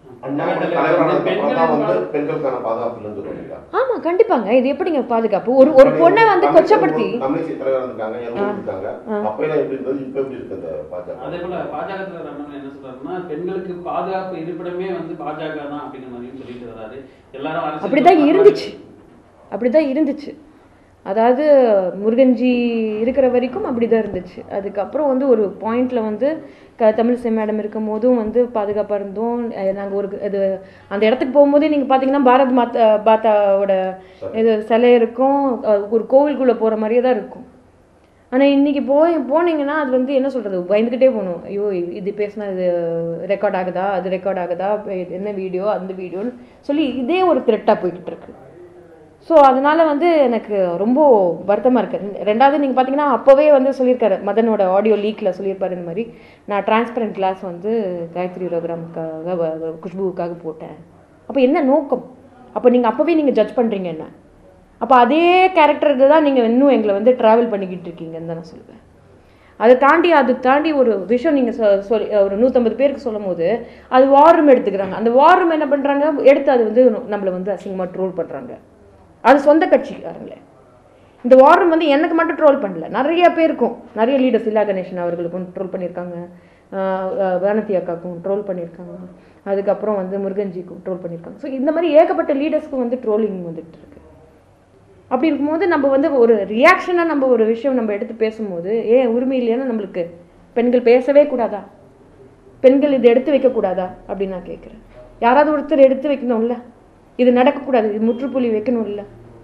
அண்ணாமலை தலைவரான அப்புறம் தான் வந்து பெண்களுக்கான பாதுகாப்பு இல்லைன்னு சொல்லுவீங்க ஆமா கண்டிப்பாங்க இது எப்படிங்க பாதுகாப்பு ஒரு ஒரு பொண்ணை வந்து கொச்சப்படுத்தி தமிழிசை தலைவர் இருக்காங்க எல்லாரும் இருக்காங்க அப்பெல்லாம் எப்படி இருந்தது இப்ப எப்படி இருக்கு அந்த பாஜக அதே போல பாஜக தலைவர் அண்ணாமலை என்ன சொல்றாருன்னா பெண்களுக்கு பாதுகாப்பு இருப்பிடமே வந்து பாஜக தான் அப்படிங்கிற மாதிரியும் சொல்லிட்டு வராரு எல்லாரும் அரசியல் அப்படிதான் பக்கம் இருந்துச்சு அப்படிதான் இருந்துச்சு அதாவது முருகன்ஜி இருக்கிற வரைக்கும் அப்படிதான் இருந்துச்சு அதுக்கப்புறம் வந்து ஒரு பாயிண்ட்ல வந்து க தமிழிசை மேடம் இருக்கும் போதும் வந்து பாதுகாப்பாக இருந்தோம் அஹ் நாங்க ஒரு இது அந்த இடத்துக்கு போகும்போதே நீங்க பார்த்தீங்கன்னா பாரத் மாதா மாதாவோட இது சிலை இருக்கும் அஹ் ஒரு கோவிலுக்குள்ள போற மாதிரியே தான் இருக்கும் ஆனா இன்னைக்கு போய் போனீங்கன்னா அது வந்து என்ன சொல்றது பயந்துக்கிட்டே போகணும் ஐயோ இது- இது பேசினா இது ரெக்கார்ட் ஆகுதா அது ரெக்கார்ட் ஆகுதா இப்ப இது என்ன வீடியோ அந்த வீடியோன்னு சொல்லி இதே ஒரு த்ரெட்டாக போய்கிட்டு இருக்கு ஸோ அதனால வந்து எனக்கு ரொம்ப வருத்தமாக இருக்கு ரெண்டாவது நீங்கள் பார்த்தீங்கன்னா அப்போவே வந்து சொல்லியிருக்காரு மதனோட ஆடியோ லீக்கில் சொல்லியிருப்பாரு இந்த மாதிரி நான் டிரான்ஸ்பரண்ட் கிளாஸ் வந்து காயத்ரி ரோகிராமுக்காக வ- வ- குஷ்புவுக்காக போட்டேன் அப்போ என்ன நோக்கம் அப்போ நீங்கள் அப்போவே நீங்கள் ஜட்ஜ் பண்ணுறீங்க என்ன அப்போ அதே கேரக்டர் தான் நீங்கள் இன்னும் எங்களை வந்து ட்ராவல் பண்ணிக்கிட்டு இருக்கீங்கன்னு தான் நான் சொல்லுவேன் அதை தாண்டி அது தாண்டி ஒரு விஷயம் நீங்கள் சொ சொல்லி ஒரு நூற்றம்பது பேருக்கு சொல்லும் போது அது வார் ரூம் எடுத்துக்கிறாங்க அந்த வார் ரூம் என்ன பண்ணுறாங்க எடுத்து அது வந்து நம்மளை வந்து அசிங்கமாக ட்ரோல் பண்ணுறாங்க அது சொந்த கட்சிக்காரங்களே இந்த வார் ரூம் வந்து எனக்கு மட்டும் ட்ரோல் பண்ணல நிறைய பேருக்கும் நிறைய லீடர்ஸ் இல்லா கணேசன் அவர்களுக்கும் ட்ரோல் பண்ணியிருக்காங்க ஆஹ் ஆஹ் வானதி அக்காக்கும் ட்ரோல் பண்ணியிருக்காங்க அதுக்கப்புறம் வந்து முருகன்ஜிக்கும் ட்ரோல் பண்ணியிருக்காங்க ஸோ இந்த மாதிரி ஏகப்பட்ட லீடர்ஸ்க்கும் வந்து ட்ரோலிங் வந்துட்டு இருக்கு அப்படி இருக்கும்போது நம்ம வந்து ஒரு ரியாக்ஷனாக நம்ம ஒரு விஷயம் நம்ம எடுத்து பேசும்போது ஏன் உரிமை இல்லையானா நம்மளுக்கு பெண்கள் பேசவே கூடாதா பெண்கள் இதை எடுத்து வைக்கக்கூடாதா அப்படின்னு நான் கேட்குறேன் யாராவது ஒருத்தர் எடுத்து வைக்கணும்ல இது நடக்கக்கூடாது இது முற்றுப்புள்ளி வைக்கணும்ல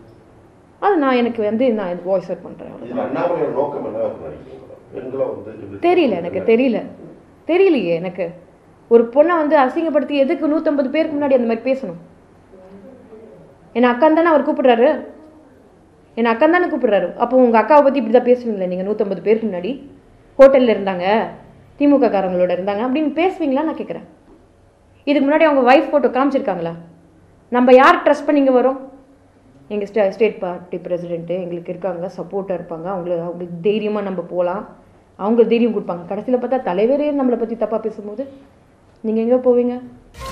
அது நான் எனக்கு வந்து நான் இது வாய்ஸ் அவுட் பண்ணுறேன் இதுல அண்ணாமலையோட நோக்கம் என்ன நினைக்கிறீங்க பெண்களை வந்து இப்படி- தெரியல எனக்கு தெரியல தெரியலையே எனக்கு ஒரு பொண்ணை வந்து அசிங்கப்படுத்தி எதுக்கு நூற்றம்பது பேருக்கு முன்னாடி அந்த மாதிரி பேசணும் என் அக்கா தானே அவர் கூப்பிடுறாரு என் அக்கா தானே கூப்பிடுறாரு அப்போ உங்கள் அக்காவை பற்றி இப்படி தான் பேசுவீங்களா நீங்கள் நூற்றம்பது பேருக்கு முன்னாடி ஹோட்டலில் இருந்தாங்க திமுக காரங்களோட இருந்தாங்க அப்படின்னு பேசுவீங்களா நான் கேட்குறேன் இதுக்கு முன்னாடி அவங்க ஒய்ஃப் ஃபோட்டோ காமிச்சிருக்காங்களா நம்ம யார் ட்ரஸ்ட் பண்ணி இங்க வரோம் எங்கள் ஸ்டே ஸ்டேட் பார்ட்டி பிரசிடென்ட்டு எங்களுக்கு இருக்காங்க சப்போர்ட்டாக இருப்பாங்க அவங்கள அவங்களுக்கு தைரியமாக நம்ம போகலாம் அவங்க தைரியம் கொடுப்பாங்க கடைசியில் பார்த்தா தலைவரே நம்மளை பற்றி தப்பாக பேசும்போது நீங்கள் எங்கே போவீங்க